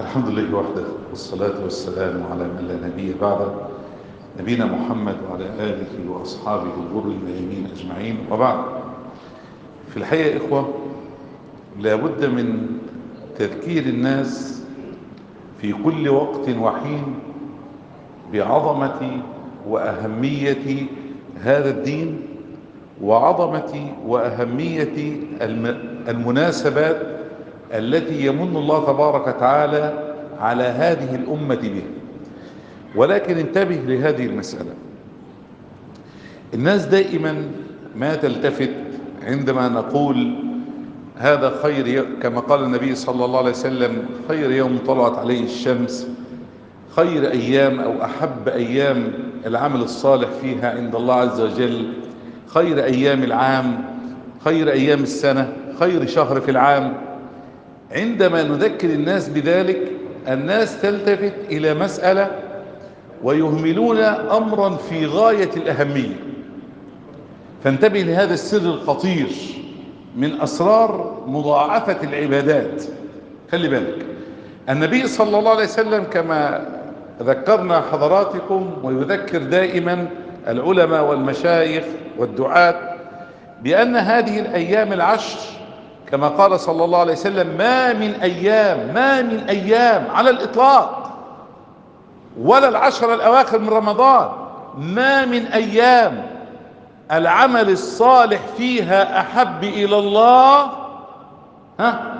الحمد لله وحده والصلاة والسلام على من لا نبي بعده نبينا محمد وعلى آله وأصحابه الغر الميامين أجمعين وبعد في الحقيقة إخوة لابد من تذكير الناس في كل وقت وحين بعظمة وأهمية هذا الدين وعظمة وأهمية المناسبات التي يمن الله تبارك وتعالى على هذه الأمة بها ولكن انتبه لهذه المسألة الناس دائما ما تلتفت عندما نقول هذا خير كما قال النبي صلى الله عليه وسلم خير يوم طلعت عليه الشمس خير أيام أو أحب أيام العمل الصالح فيها عند الله عز وجل خير أيام العام خير أيام السنة خير شهر في العام عندما نذكر الناس بذلك الناس تلتفت إلى مسألة ويهملون أمرا في غاية الأهمية فانتبه لهذا السر الخطير من أسرار مضاعفة العبادات خلي بالك النبي صلى الله عليه وسلم كما ذكرنا حضراتكم ويذكر دائما العلماء والمشايخ والدعاة بأن هذه الأيام العشر كما قال صلى الله عليه وسلم ما من أيام ما من أيام على الإطلاق ولا العشر الأواخر من رمضان ما من أيام العمل الصالح فيها أحب إلى الله ها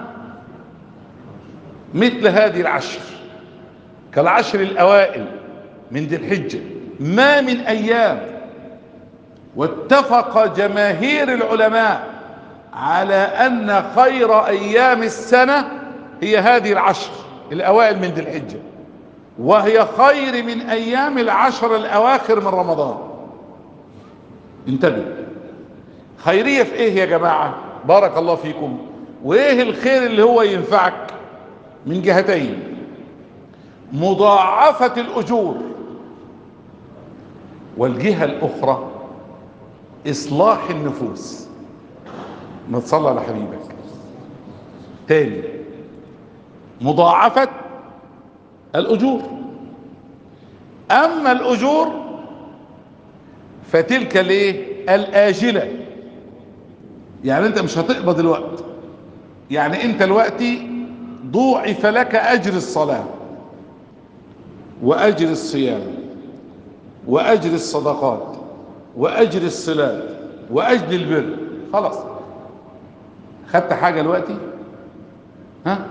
مثل هذه العشر كالعشر الأوائل من ذي الحجة ما من أيام واتفق جماهير العلماء على أن خير أيام السنة هي هذه العشر الأوائل من ذي الحجة وهي خير من أيام العشر الأواخر من رمضان انتبه خيرية في ايه يا جماعة بارك الله فيكم وايه الخير اللي هو ينفعك من جهتين مضاعفة الأجور والجهة الأخرى إصلاح النفوس ما تصلى على حبيبك تاني مضاعفة الأجور أما الأجور فتلك ليه الآجلة يعني أنت مش هتقبض الوقت يعني أنت الوقت ضوعف لك أجر الصلاة وأجر الصيام وأجر الصدقات وأجر الصلات وأجر البر خلاص خدت حاجة دلوقتي ها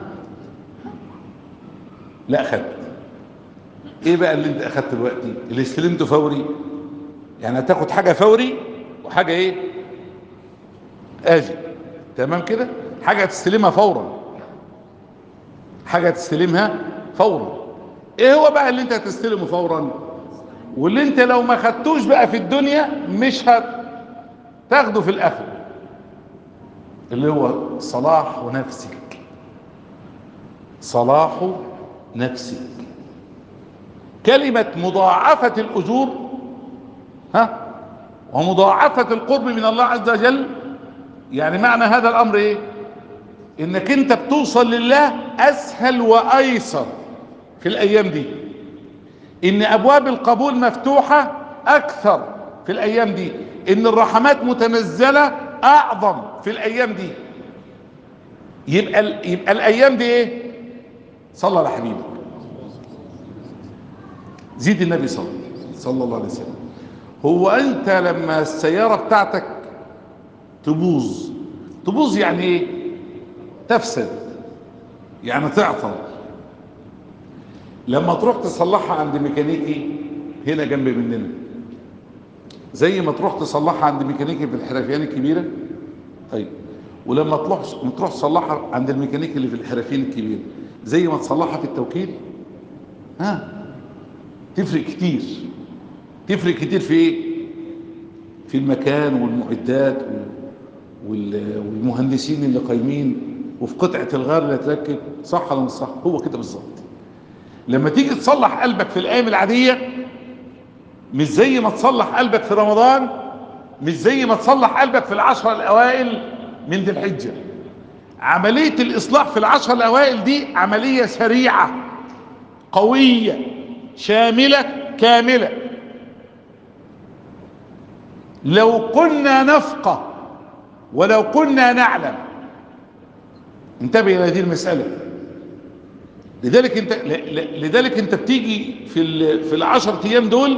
لا خدت ايه بقى اللي انت اخدته دلوقتي اللي استلمته فوري يعني هتاخد حاجة فوري وحاجة ايه اجل تمام كده حاجة تستلمها فورا حاجة تستلمها فورا ايه هو بقى اللي انت هتستلمه فورا واللي انت لو ما خدتوش بقى في الدنيا مش هتاخده في الاخره اللي هو صلاح نفسك صلاح نفسك كلمة مضاعفة الأجور ها ومضاعفة القرب من الله عز وجل يعني معنى هذا الأمر إيه إنك أنت بتوصل لله أسهل وأيسر في الأيام دي إن أبواب القبول مفتوحة أكثر في الأيام دي إن الرحمات متنزلة أعظم في الأيام دي يبقى, يبقى الأيام دي إيه صلى على حبيبك زيد النبي صلى صلى الله عليه وسلم هو أنت لما السيارة بتاعتك تبوظ تبوظ يعني إيه تفسد يعني تعطل لما تروح تصلحها عند ميكانيكي هنا جنب مننا زي ما تروح تصلحها عند ميكانيكي في الحرفيان الكبيرة طيب ولما تروح تروح تصلحها عند الميكانيكي اللي في الحرفيان الكبيرة زي ما تصلحها في التوكيل ها تفرق كتير تفرق كتير في ايه في المكان والمعدات والمهندسين اللي قايمين وفي قطعة الغار اللي هتركب صح ولا مش صح هو كده بالظبط لما تيجي تصلح قلبك في الايام العادية مش زي ما تصلح قلبك في رمضان مش زي ما تصلح قلبك في العشرة الاوائل من ذي الحجة عملية الاصلاح في العشرة الاوائل دي عملية سريعة قوية شاملة كاملة لو كنا نفقه ولو كنا نعلم انتبه الى هذه المسألة لذلك انت لذلك انت بتيجي في في العشر ايام دول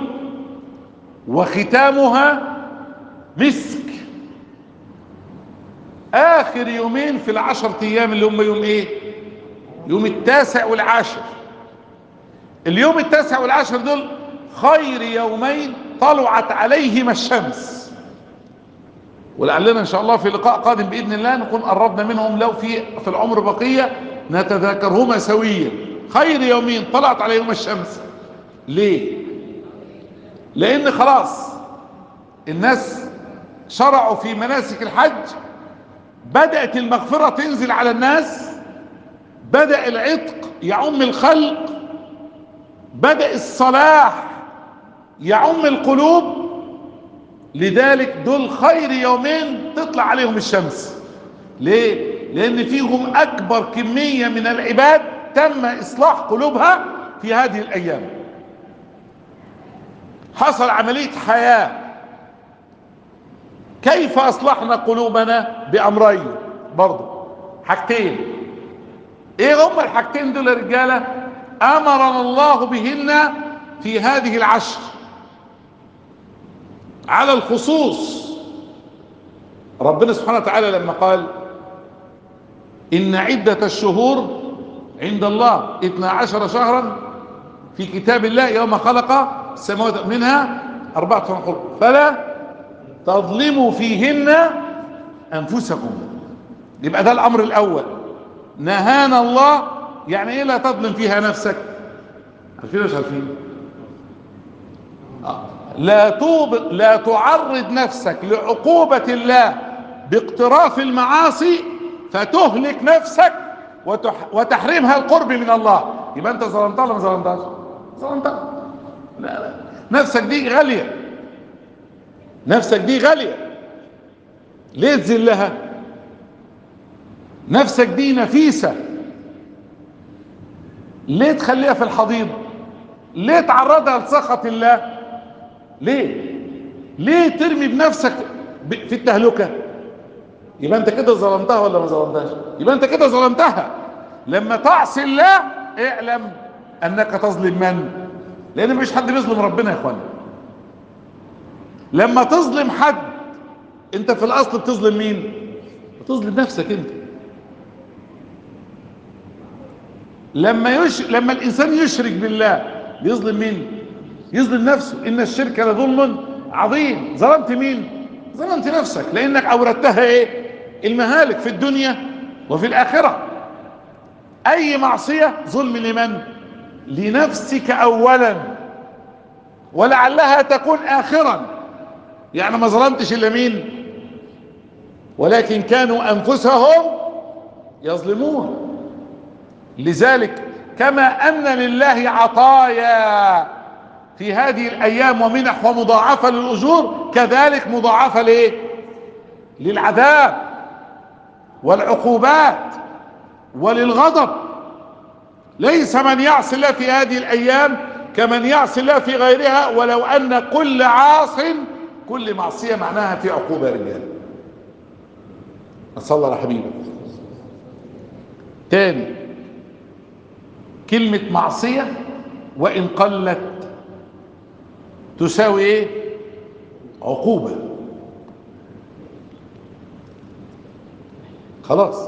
وختامها مسك اخر يومين في العشر ايام اللي هم يوم ايه يوم التاسع والعاشر اليوم التاسع والعاشر دول خير يومين طلعت عليهما الشمس ولعلنا ان شاء الله في لقاء قادم باذن الله نكون قربنا منهم لو في في العمر بقيه نتذاكرهما سويا خير يومين طلعت عليهما الشمس ليه لان خلاص الناس شرعوا في مناسك الحج بدأت المغفرة تنزل على الناس بدأ العتق يعم الخلق بدأ الصلاح يعم القلوب لذلك دول خير يومين تطلع عليهم الشمس ليه لان فيهم اكبر كمية من العباد تم اصلاح قلوبها في هذه الايام حصل عملية حياة كيف اصلحنا قلوبنا بامرين برضو حاجتين ايه هم الحاجتين دول يا رجالة امرنا الله بهن في هذه العشر على الخصوص ربنا سبحانه وتعالى لما قال ان عدة الشهور عند الله اثنا عشر شهرا في كتاب الله يوم خلق السماوات منها اربعة حروف فلا تظلموا فيهن انفسكم يبقى ده الامر الاول نهانا الله يعني ايه لا تظلم فيها نفسك عارفين مش عارفين آه. لا توب لا تعرض نفسك لعقوبة الله باقتراف المعاصي فتهلك نفسك وتح وتحرمها القرب من الله يبقى انت ظلمتها ولا ما ظلمتهاش ظلمتها لا لا نفسك دي غالية نفسك دي غالية ليه تذلها نفسك دي نفيسة ليه تخليها في الحضيض ليه تعرضها لسخط الله ليه ليه ترمي بنفسك في التهلكة يبقى انت كده ظلمتها ولا ما ظلمتهاش يبقى انت كده ظلمتها لما تعصي الله اعلم انك تظلم من لان مش حد بيظلم ربنا يا اخوانا لما تظلم حد انت في الاصل بتظلم مين بتظلم نفسك انت لما يش... لما الانسان يشرك بالله بيظلم مين يظلم نفسه ان الشرك لظلم عظيم ظلمت مين ظلمت نفسك لانك اوردتها ايه المهالك في الدنيا وفي الاخرة اي معصية ظلم لمن لنفسك اولا ولعلها تكون اخرا يعني ما ظلمتش الا مين ولكن كانوا انفسهم يظلمون لذلك كما ان لله عطايا في هذه الايام ومنح ومضاعفة للاجور كذلك مضاعفة لايه للعذاب والعقوبات وللغضب ليس من يعصي الله في هذه الايام كمن يعصي الله في غيرها ولو ان كل عاص كل معصية معناها في عقوبة يا رجال صلى على حبيبه تاني كلمة معصية وإن قلت تساوي ايه عقوبة خلاص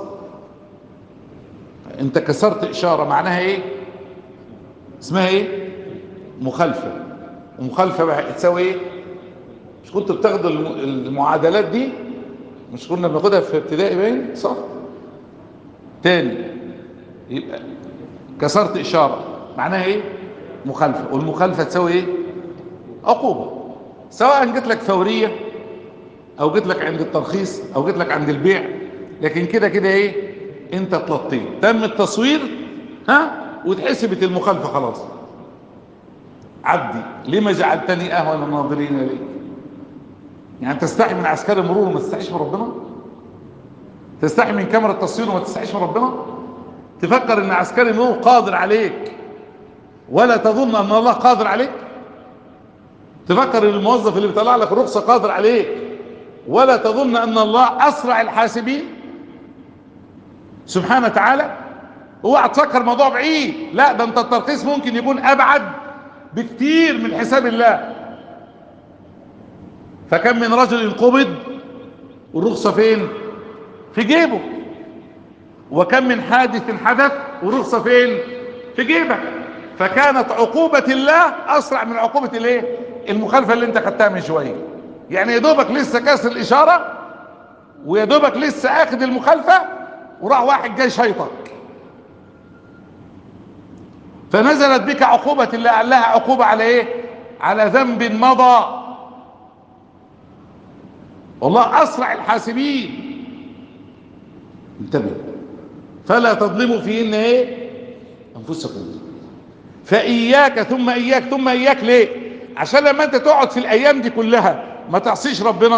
انت كسرت اشارة معناها ايه اسمها ايه مخالفة ومخالفة بقى تساوي ايه مش كنت بتاخد المعادلات دي مش كنا بناخدها في ابتدائي باين صح تاني يبقى كسرت اشارة معناها ايه مخالفة والمخالفة تساوي ايه عقوبة سواء جت لك فورية او جت لك عند الترخيص او جت لك عند البيع لكن كده كده ايه انت تلطيت تم التصوير ها واتحسبت المخالفة خلاص عبدي لما جعلتني اهون الناظرين اليك يعني تستحي من عسكري المرور وما تستحيش من ربنا تستحي من كاميرا التصوير وما تستحيش من ربنا تفكر ان عسكري المرور قادر عليك ولا تظن ان الله قادر عليك تفكر ان الموظف اللي بيطلع لك الرخصة قادر عليك ولا تظن ان الله اسرع الحاسبين سبحانه وتعالى اوعى تفكر الموضوع بعيد لا ده انت الترخيص ممكن يكون ابعد بكتير من حساب الله فكم من رجل قبض والرخصة فين في جيبه وكم من حادث حدث والرخصة فين في جيبك فكانت عقوبة الله اسرع من عقوبة الايه المخالفة اللي انت خدتها من شوية يعني يا دوبك لسه كاسر الاشارة ويا دوبك لسه اخد المخالفة وراح واحد جاي شيطك فنزلت بك عقوبة الله قال لها عقوبة على ايه على ذنب مضى والله اسرع الحاسبين انتبه فلا تظلموا فيهن ايه انفسكم فاياك ثم اياك ثم اياك ليه عشان لما انت تقعد في الايام دي كلها ما تعصيش ربنا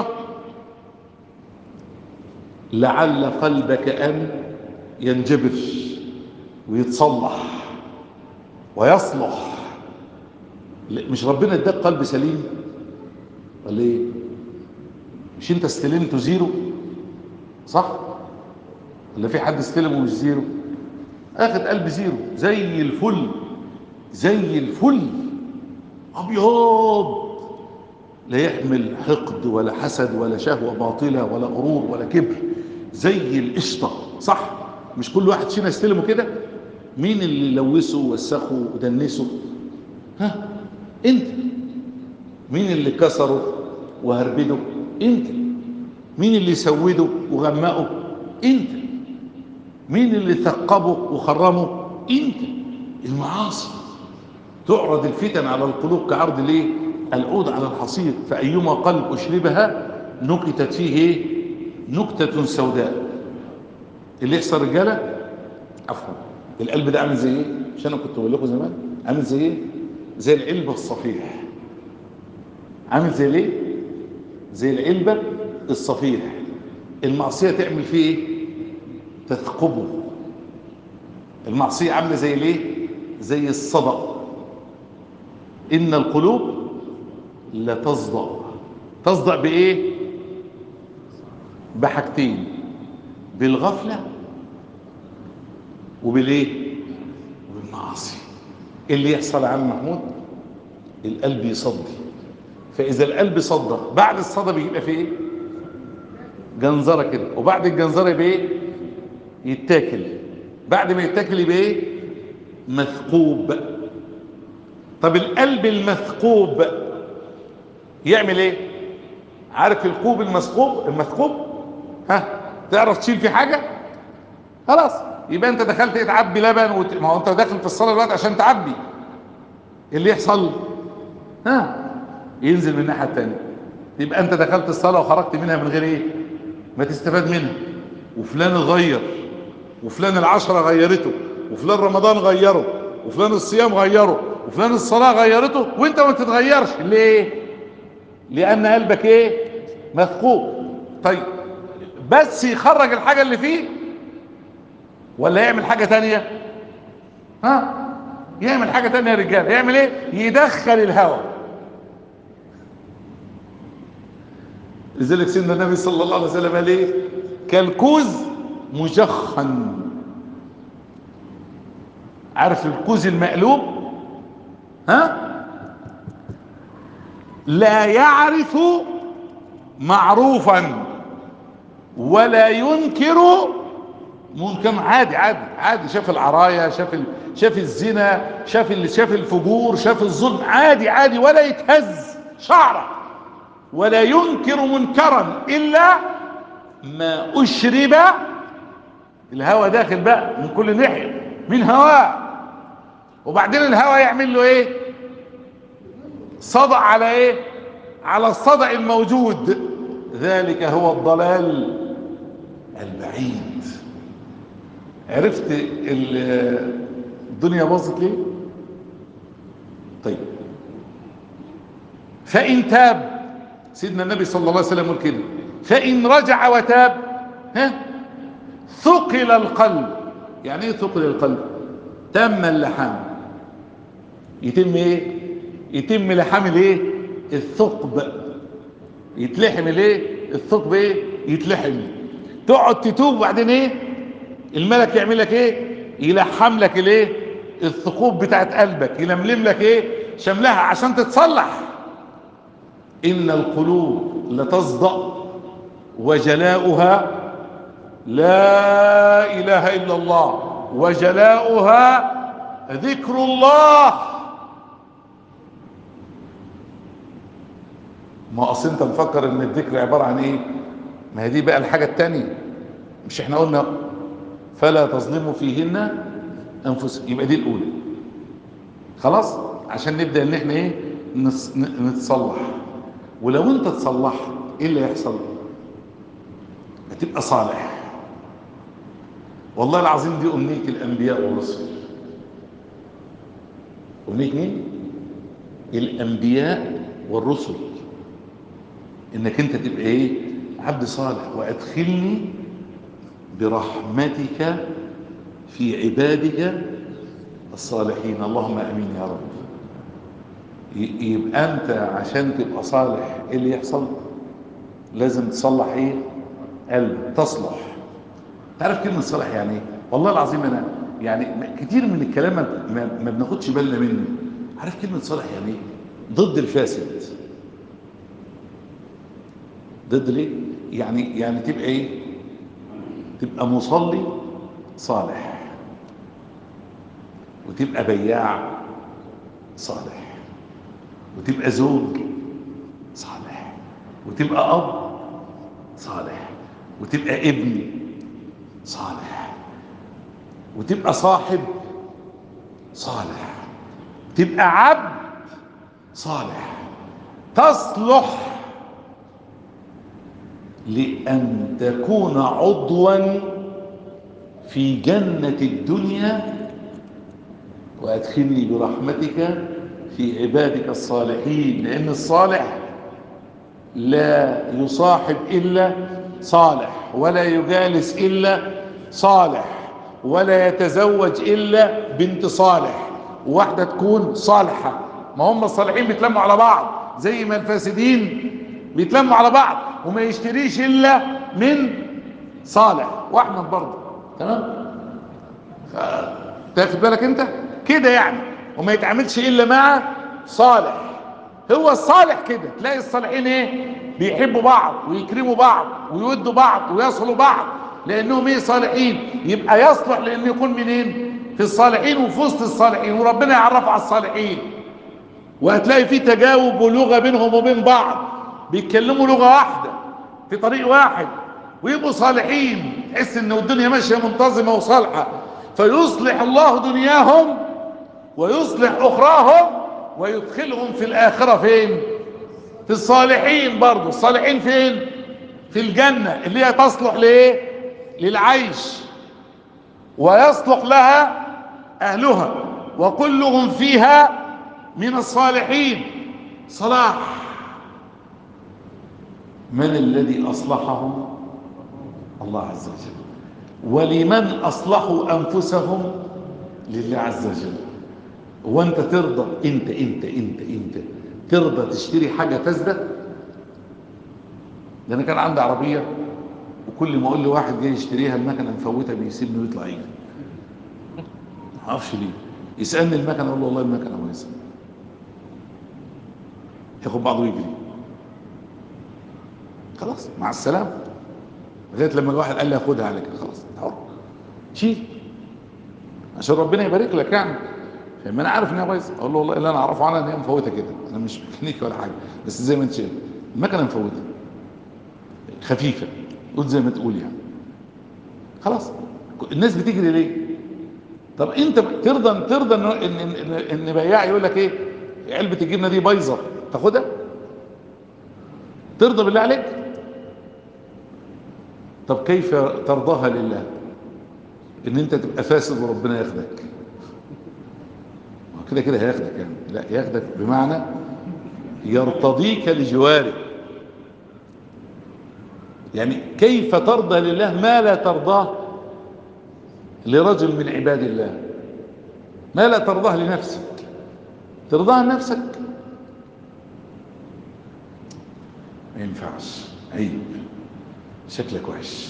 لعل قلبك ان ينجبر ويتصلح ويصلح مش ربنا اداك قلب سليم ولا ايه مش انت استلمته زيرو صح ولا في حد استلمه مش زيرو اخد قلب زيرو زي الفل زي الفل ابيض لا يحمل حقد ولا حسد ولا شهوة باطلة ولا غرور ولا كبر زي القشطة صح مش كل واحد فينا يستلمه كده مين اللي لوثه ووسخه ودنسه ها انت مين اللي كسره وهربده انت مين اللي سوده وغمقه انت مين اللي ثقبه وخرمه انت المعاصي تعرض الفتن على القلوب كعرض ليه العود على الحصير فأيما قلب أشربها نكتت فيه ايه نكتة سوداء اللي يحصل رجالة عفوا القلب ده عامل زي ايه مش انا كنت بقول لكم زمان عامل زي ايه زي العلبة الصفيح عامل زي ليه زي العلبة الصفيح المعصية تعمل فيه ايه تثقبه المعصية عاملة زي ليه زي الصدأ إن القلوب لا تصدأ تصدأ بإيه بحاجتين بالغفلة وبالإيه وبالمعاصي اللي يحصل يا عم محمود القلب يصدي فإذا القلب صدى بعد الصدى بيبقى فيه إيه جنزرة كده وبعد الجنزرة يبقى إيه يتاكل بعد ما يتاكل يبقى إيه مثقوب طب القلب المثقوب يعمل ايه عارف الكوب المثقوب المثقوب ها تعرف تشيل فيه حاجة خلاص يبقى انت دخلت ايه تعبي لبن وت... ما هو انت داخل في الصلاة دلوقتي عشان تعبي اللي يحصل ها ينزل من الناحية التانية يبقى انت دخلت الصلاة وخرجت منها من غير ايه ما تستفاد منها وفلان اتغير وفلان العشرة غيرته وفلان رمضان غيره وفلان الصيام غيره وفلان الصلاة غيرته وانت ما تتغيرش ليه لان قلبك ايه مثقوب طيب بس يخرج الحاجة اللي فيه ولا يعمل حاجة تانية ها يعمل حاجة تانية يا رجال يعمل ايه يدخل الهوى لذلك سيدنا النبي صلى الله عليه وسلم قال ايه كالكوز مجخن عارف الكوز المقلوب ها لا يعرف معروفا ولا ينكر منكر عادي عادي عادي شاف العرايا شاف ال... شاف الزنا شاف ال... شاف الفجور شاف الظلم عادي عادي ولا يتهز شعره ولا ينكر منكرا الا ما اشرب الهوى داخل بقى من كل ناحيه من هواه وبعدين الهوى يعمل له ايه صدع على ايه على الصدع الموجود ذلك هو الضلال البعيد عرفت الدنيا باظت ليه طيب فإن تاب سيدنا النبي صلى الله عليه وسلم يقول كده فإن رجع وتاب ها ثقل القلب يعني ايه ثقل القلب تم اللحام يتم ايه يتم لحام الايه الثقب يتلحم الايه الثقب ايه يتلحم تقعد تتوب وبعدين ايه الملك يعمل لك ايه يلحم لك الايه الثقوب بتاعت قلبك يلملم لك ايه شملها عشان تتصلح ان القلوب لتصدأ وجلاؤها لا اله الا الله وجلاؤها ذكر الله ما اصل انت مفكر ان الذكر عبارة عن ايه ما هي دي بقى الحاجة التانية مش احنا قلنا فلا تظلموا فيهن انفسكم يبقى دي الاولى خلاص عشان نبدأ ان احنا ايه نص... نتصلح ولو انت تصلحت ايه اللي يحصل هتبقى صالح والله العظيم دي امنية الانبياء والرسل امنية مين الانبياء والرسل انك انت تبقى ايه عبد صالح وادخلني برحمتك في عبادك الصالحين اللهم امين يا رب يبقى انت عشان تبقى صالح ايه اللي يحصل لازم تصلح ايه قلب تصلح تعرف كلمة صالح يعني ايه والله العظيم انا يعني كتير من الكلام ما, ما بناخدش بالنا منه عارف كلمة صالح يعني ايه ضد الفاسد ضد ليه يعني يعني تبقى ايه تبقى مصلي صالح وتبقى بياع صالح وتبقى زوج صالح وتبقى اب صالح وتبقى ابن صالح وتبقى صاحب صالح تبقى عبد صالح تصلح لأن تكون عضوا في جنة الدنيا وأدخلني برحمتك في عبادك الصالحين لأن الصالح لا يصاحب إلا صالح ولا يجالس إلا صالح ولا يتزوج إلا بنت صالح واحدة تكون صالحة ما هم الصالحين بيتلموا على بعض زي ما الفاسدين بيتلموا على بعض وما يشتريش إلا من صالح وأحمد برضه تمام تاخد بالك انت كده يعني وما يتعاملش إلا مع صالح هو الصالح كده تلاقي الصالحين ايه بيحبوا بعض ويكرموا بعض ويودوا بعض ويصلوا بعض لانهم ايه صالحين يبقى يصلح لانه يكون منين في الصالحين وفي وسط الصالحين وربنا يعرفه على الصالحين وهتلاقي في تجاوب ولغه بينهم وبين بعض بيتكلموا لغه واحده في طريق واحد ويبقوا صالحين تحس ان الدنيا ماشيه منتظمه وصالحه فيصلح الله دنياهم ويصلح اخراهم ويدخلهم في الآخرة فين في الصالحين برضو الصالحين فين في الجنة اللي هي تصلح لإيه للعيش ويصلح لها أهلها وكلهم فيها من الصالحين صلاح من الذي أصلحهم الله عز وجل ولمن أصلحوا أنفسهم لله عز وجل هو انت ترضى انت انت انت انت ترضى تشتري حاجة فاسدة ده انا كان عندي عربية وكل ما اقول لواحد جاي يشتريها المكنة مفوتة بيسيبني ويطلع يجري ما اعرفش ليه يسألني المكنة اقول له والله المكنة كويسة ياخد بعضه ويجري خلاص مع السلامة لغاية لما الواحد قال لي خدها عليك خلاص حر شيل عشان ربنا يبارك لك يعني فما انا عارف ان هي بايظه اقول له والله اللي انا اعرفه عنها ان هي مفوته كده انا مش ميكانيكي ولا حاجه بس زي ما انت شايف المكنه مفوته خفيفه قول زي ما تقول يعني خلاص الناس بتجري ليه طب انت ترضى ترضى ان ان ان, إن بياع يقول لك ايه علبه الجبنه دي بايظه تاخدها ترضى بالله عليك طب كيف ترضاها لله ان انت تبقى فاسد وربنا ياخدك كده كده هياخدك يعني لا ياخدك بمعنى يرتضيك لجواره يعني كيف ترضى لله ما لا ترضاه لرجل من عباد الله ما لا ترضاه لنفسك ترضاها لنفسك ما ينفعش عيب شكلك وحش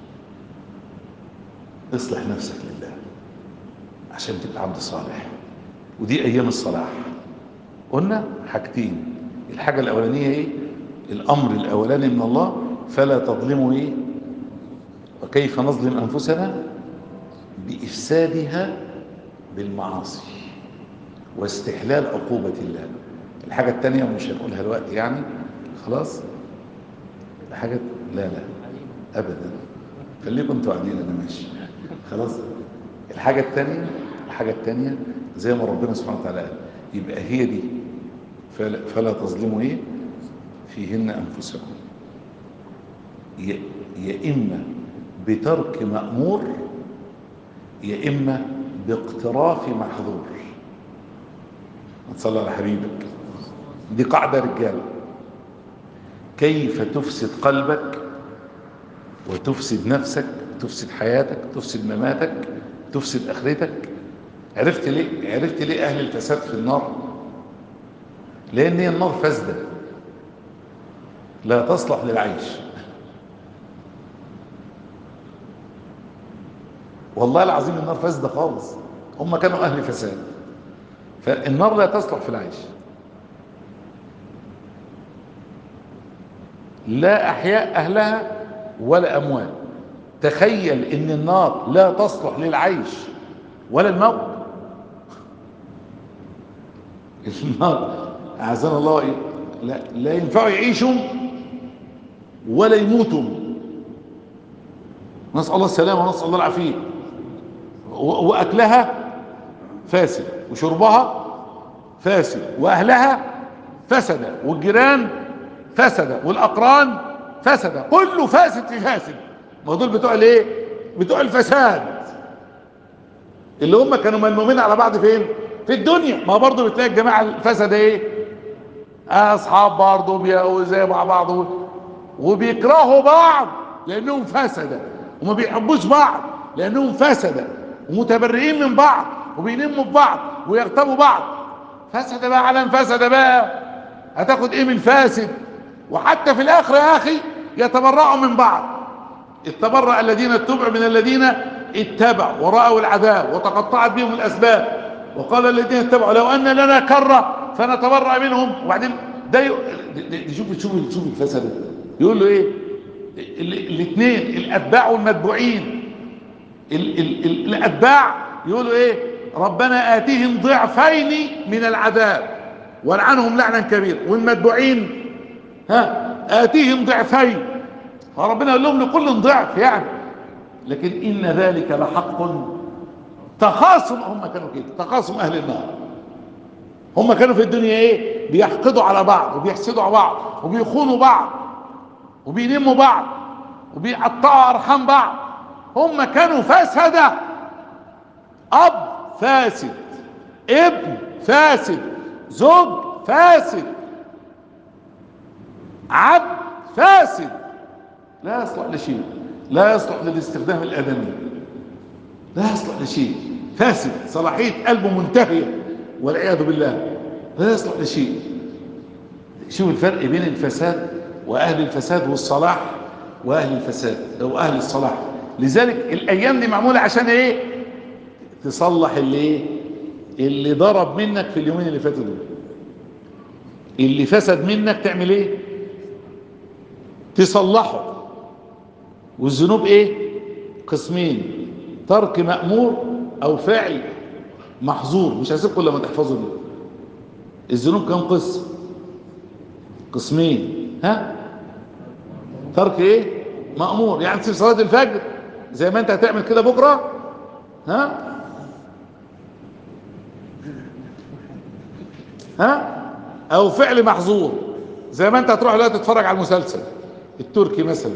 اصلح نفسك لله عشان تبقى عبد صالح ودي ايام الصلاح قلنا حاجتين الحاجة الاولانية ايه الامر الاولاني من الله فلا تظلموا ايه وكيف نظلم انفسنا بافسادها بالمعاصي واستحلال عقوبة الله الحاجة التانية ومش هنقولها الوقت يعني خلاص الحاجة لا لا ابدا خليكم انتوا قاعدين انا ماشي خلاص الحاجة التانية الحاجة التانية زي ما ربنا سبحانه وتعالى قال يبقى هي دي فلا, فلا تظلموا ايه فيهن انفسكم يا, يا اما بترك مأمور يا اما باقتراف محظور صلى على حبيبك دي قاعدة رجال كيف تفسد قلبك وتفسد نفسك تفسد حياتك تفسد مماتك تفسد اخرتك عرفت ليه عرفت ليه اهل الفساد في النار لان هي النار فاسده لا تصلح للعيش والله العظيم النار فاسده خالص هم كانوا اهل فساد فالنار لا تصلح في العيش لا احياء اهلها ولا اموات تخيل ان النار لا تصلح للعيش ولا الموت النار اعزنا الله إيه؟ لا, لا ينفعوا يعيشوا ولا يموتوا نسأل الله السلامة ونسأل الله العافية واكلها فاسد وشربها فاسد واهلها فسد والجيران فسد والاقران فسد كله فاسد في فاسد ما دول بتوع الايه بتوع الفساد اللي هم كانوا ملمومين على بعض فين في الدنيا ما برضه بتلاقي الجماعه الفسد ايه اصحاب برضه زي مع بعض وبيكرهوا بعض لانهم فسد وما بيحبوش بعض لانهم فسد ومتبرئين من بعض وبيلموا ببعض ويغتابوا بعض فسد بقى على فسد بقى هتاخد ايه من فاسد وحتى في الاخر يا اخي يتبرعوا من بعض اتبرأ الذين اتبعوا من الذين اتبعوا ورأوا العذاب وتقطعت بهم الاسباب وقال الذين اتبعوا لو ان لنا كرة فنتبرأ منهم وبعدين ده ي... شوف شوف شوف الفسد يقول له ايه الاثنين الاتباع والمتبوعين ال ال ال الاتباع يقولوا ايه ربنا اتيهم ضعفين من العذاب والعنهم لعنا كبير والمتبوعين ها اتيهم ضعفين فربنا يقول لهم لكل ضعف يعني لكن ان ذلك لحق تخاصم هم كانوا كده تخاصم اهل النار هم كانوا في الدنيا ايه بيحقدوا على بعض وبيحسدوا على بعض وبيخونوا بعض وبيلموا بعض وبيقطعوا ارحام بعض هم كانوا فسدة اب فاسد ابن فاسد زوج فاسد عبد فاسد لا يصلح لشيء لا يصلح للاستخدام الادمي لا يصلح لشيء فاسد صلاحية قلبه منتهية والعياذ بالله لا يصلح لشيء شوف الفرق بين الفساد واهل الفساد والصلاح واهل الفساد او اهل الصلاح لذلك الايام دي معمولة عشان ايه تصلح اللي ايه اللي ضرب منك في اليومين اللي فاتوا دول اللي فسد منك تعمل ايه تصلحه والذنوب ايه قسمين ترك مأمور او فعل محظور مش هسيبكم لما تحفظوا دي الذنوب كم قسم قسمين ها ترك ايه مأمور يعني تسيب صلاة الفجر زي ما انت هتعمل كده بكرة ها ها او فعل محظور زي ما انت هتروح دلوقتي تتفرج على المسلسل التركي مثلا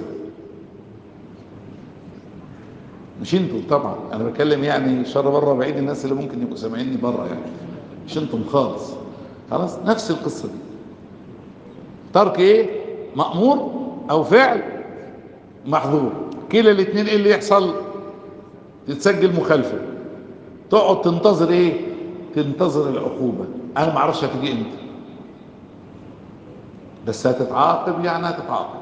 مش انتوا طبعا انا بتكلم يعني شر بره بعيد الناس اللي ممكن يبقوا سامعيني بره يعني مش انتم خالص خلاص نفس القصه دي ترك ايه مأمور او فعل محظور كلا الاثنين ايه اللي يحصل تتسجل مخالفه تقعد تنتظر ايه تنتظر العقوبه انا ما اعرفش هتيجي امتى بس هتتعاقب يعني هتتعاقب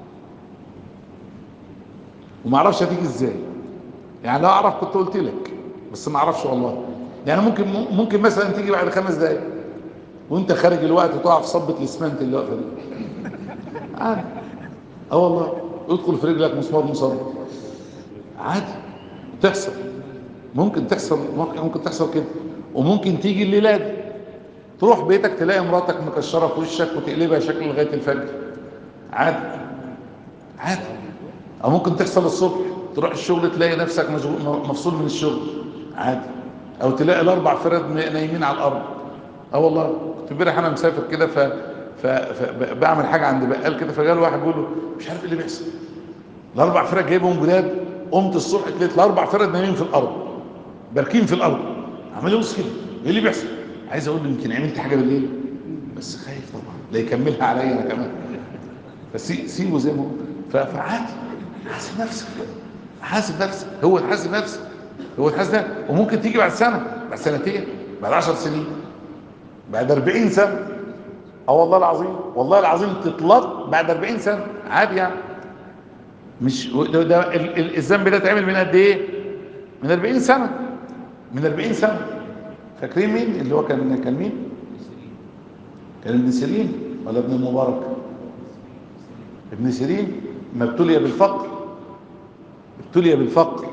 وما اعرفش هتيجي ازاي يعني لو اعرف كنت قلت لك بس ما اعرفش والله يعني ممكن ممكن مثلا تيجي بعد خمس دقايق وانت خارج الوقت تقع في صبة الاسمنت اللي واقفه دي عادي اه والله يدخل في رجلك مسمار مصاب عادي تحصل ممكن تحصل ممكن, ممكن تحصل كده وممكن تيجي الليله دي تروح بيتك تلاقي مراتك مكشره في وشك وتقلبها شكل لغايه الفجر عادي عادي او ممكن تحصل الصبح تروح الشغل تلاقي نفسك مشغول مفصول من الشغل عادي او تلاقي الاربع فرد نايمين على الارض اه والله كنت امبارح انا مسافر كده ف... ف... فبعمل حاجه عند بقال كده فجاء واحد بيقول له مش عارف ايه اللي بيحصل الاربع فرد جايبهم جداد قمت الصبح لقيت الاربع فرد نايمين في الارض باركين في الارض عمال يبص كده ايه اللي بيحصل عايز اقول له يمكن عملت حاجه بالليل بس خايف طبعا لا يكملها عليا انا كمان فسيبه زي ما هو فعادي حاسب نفسك حاسب نفسك هو تحاسب نفسك هو تحاسب نفسك وممكن تيجي بعد سنه بعد سنتين بعد عشر سنين بعد 40 سنه اه والله العظيم والله العظيم تطلق بعد 40 سنه عادي يعني مش ده, ده الذنب ده اتعمل من قد ايه؟ من 40 سنه من 40 سنه فاكرين مين اللي هو كان كان مين؟ كان ابن سيرين ولا ابن المبارك؟ ابن سيرين ما ابتلي بالفقر ابتلي بالفقر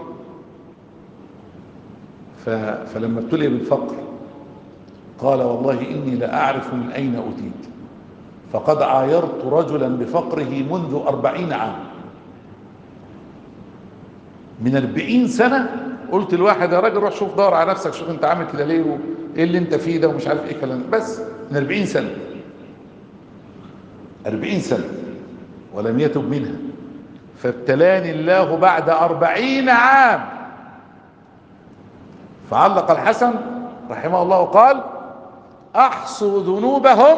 ف... فلما ابتلي بالفقر قال والله إني لأعرف من أين أتيت فقد عايرت رجلا بفقره منذ أربعين عام من أربعين سنة قلت الواحد يا راجل روح شوف دور على نفسك شوف انت عامل كده ليه وايه اللي انت فيه ده ومش عارف ايه كلام بس من أربعين سنة أربعين سنة ولم يتب منها فابتلاني الله بعد أربعين عام فعلق الحسن رحمه الله وقال احصوا ذنوبهم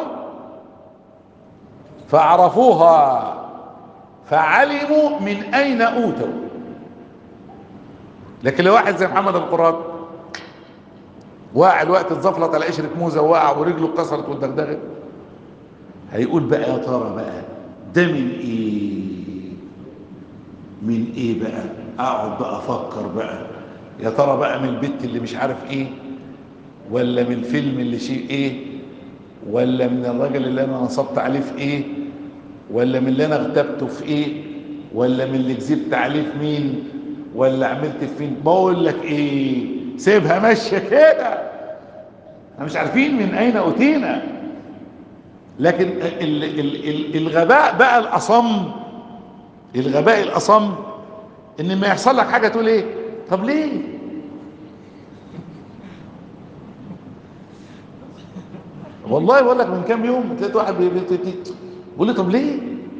فعرفوها فعلموا من اين اوتوا لكن لو واحد زي محمد القراد واقع الوقت اتزفلط على قشرة موزة وقع ورجله اتكسرت واتدغدغت هيقول بقى يا ترى بقى ده من ايه من ايه بقى اقعد بقى افكر بقى يا ترى بقى من البت اللي مش عارف ايه ولا من الفيلم اللي شيء ايه ولا من الراجل اللي انا نصبت عليه في ايه ولا من اللي انا اغتبته في ايه ولا من اللي كذبت عليه في مين ولا عملت في مين بقول لك ايه سيبها ماشيه كده احنا مش عارفين من اين اتينا لكن ال ال ال الغباء بقى الاصم الغباء الاصم ان ما يحصل لك حاجه تقول ايه طب ليه والله بقول لك من كام يوم لقيت واحد بيقول لي طب ليه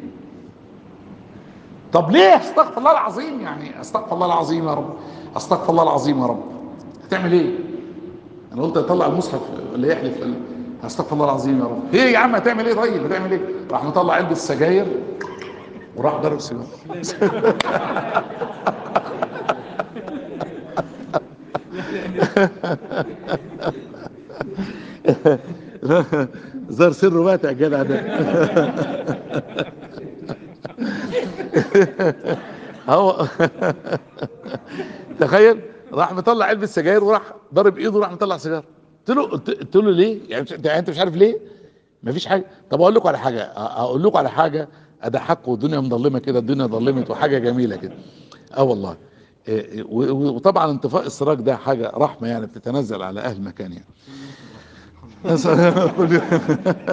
طب ليه استغفر الله العظيم يعني استغفر الله العظيم يا رب استغفر الله العظيم يا رب هتعمل ايه انا قلت اطلع المصحف اللي يحلف استغفر الله العظيم يا رب ايه يا عم هتعمل ايه طيب هتعمل ايه راح مطلع علبه السجاير وراح ضرب سيجاره زار سره مات يا جدع ده هو تخيل راح مطلع علبه سجاير وراح ضرب ايده وراح مطلع سيجاره قلت له قلت له ليه؟ يعني انت مش عارف ليه؟ مفيش حاجه طب اقول لكم على حاجه اقول لكم على حاجه اضحكوا والدنيا مظلمه كده الدنيا ظلمت وحاجه جميله كده اه والله وطبعا انطفاء السراج ده حاجه رحمه يعني بتتنزل على اهل المكان يعني